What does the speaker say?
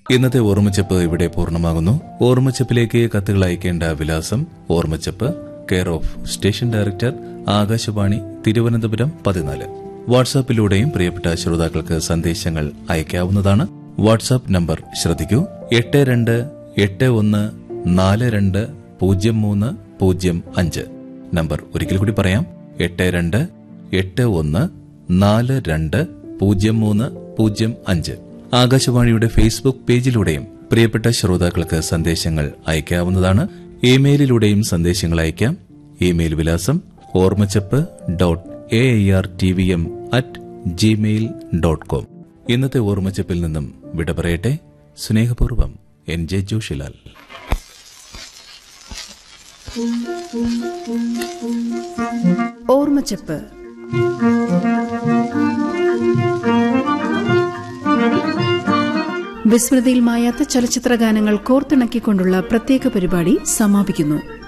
ഇന്നത്തെ ഓർമ്മച്ചപ്പ് ഇവിടെ പൂർണ്ണമാകുന്നു ഓർമ്മച്ചപ്പിലേക്ക് കത്തുകൾ അയക്കേണ്ട വിലാസം Ormachappu care of station director Akashvani Thiruvananthapuram പതിനാല് വാട്സാപ്പിലൂടെയും പ്രിയപ്പെട്ട ശ്രോതാക്കൾക്ക് സന്ദേശങ്ങൾ അയക്കാവുന്നതാണ് വാട്സാപ്പ് നമ്പർ ശ്രദ്ധിക്കൂ എട്ട് രണ്ട് എട്ട് ഒന്ന് നാല് രണ്ട് പൂജ്യം മൂന്ന് പൂജ്യം അഞ്ച് നമ്പർ ഒരിക്കൽ കൂടി പറയാം എട്ട് രണ്ട് എട്ട് ഒന്ന് നാല് രണ്ട് പൂജ്യം മൂന്ന് പൂജ്യം അഞ്ച് ആകാശവാണിയുടെ ഫേസ്ബുക്ക് പേജിലൂടെയും പ്രിയപ്പെട്ട ശ്രോതാക്കൾക്ക് സന്ദേശങ്ങൾ അയക്കാവുന്നതാണ് ഇമെയിലിലൂടെയും സന്ദേശങ്ങൾ അയക്കാം ഇമെയിൽ വിലാസം Ormachappu dot A R T V M at Gmail dot com ഇന്നത്തെ ഓർമ്മച്ചപ്പിൽ നിന്നും വിട പറയട്ടെ സ്നേഹപൂർവ്വം എൻ ജെ ജോഷിലാൽ ഓർമ്മച്ചപ്പ് വിസ്മൃതിയിൽ മായാത്ത ചലച്ചിത്ര ഗാനങ്ങൾ കോർത്തിണക്കിക്കൊണ്ടുള്ള പ്രത്യേക പരിപാടി സമാപിക്കുന്നു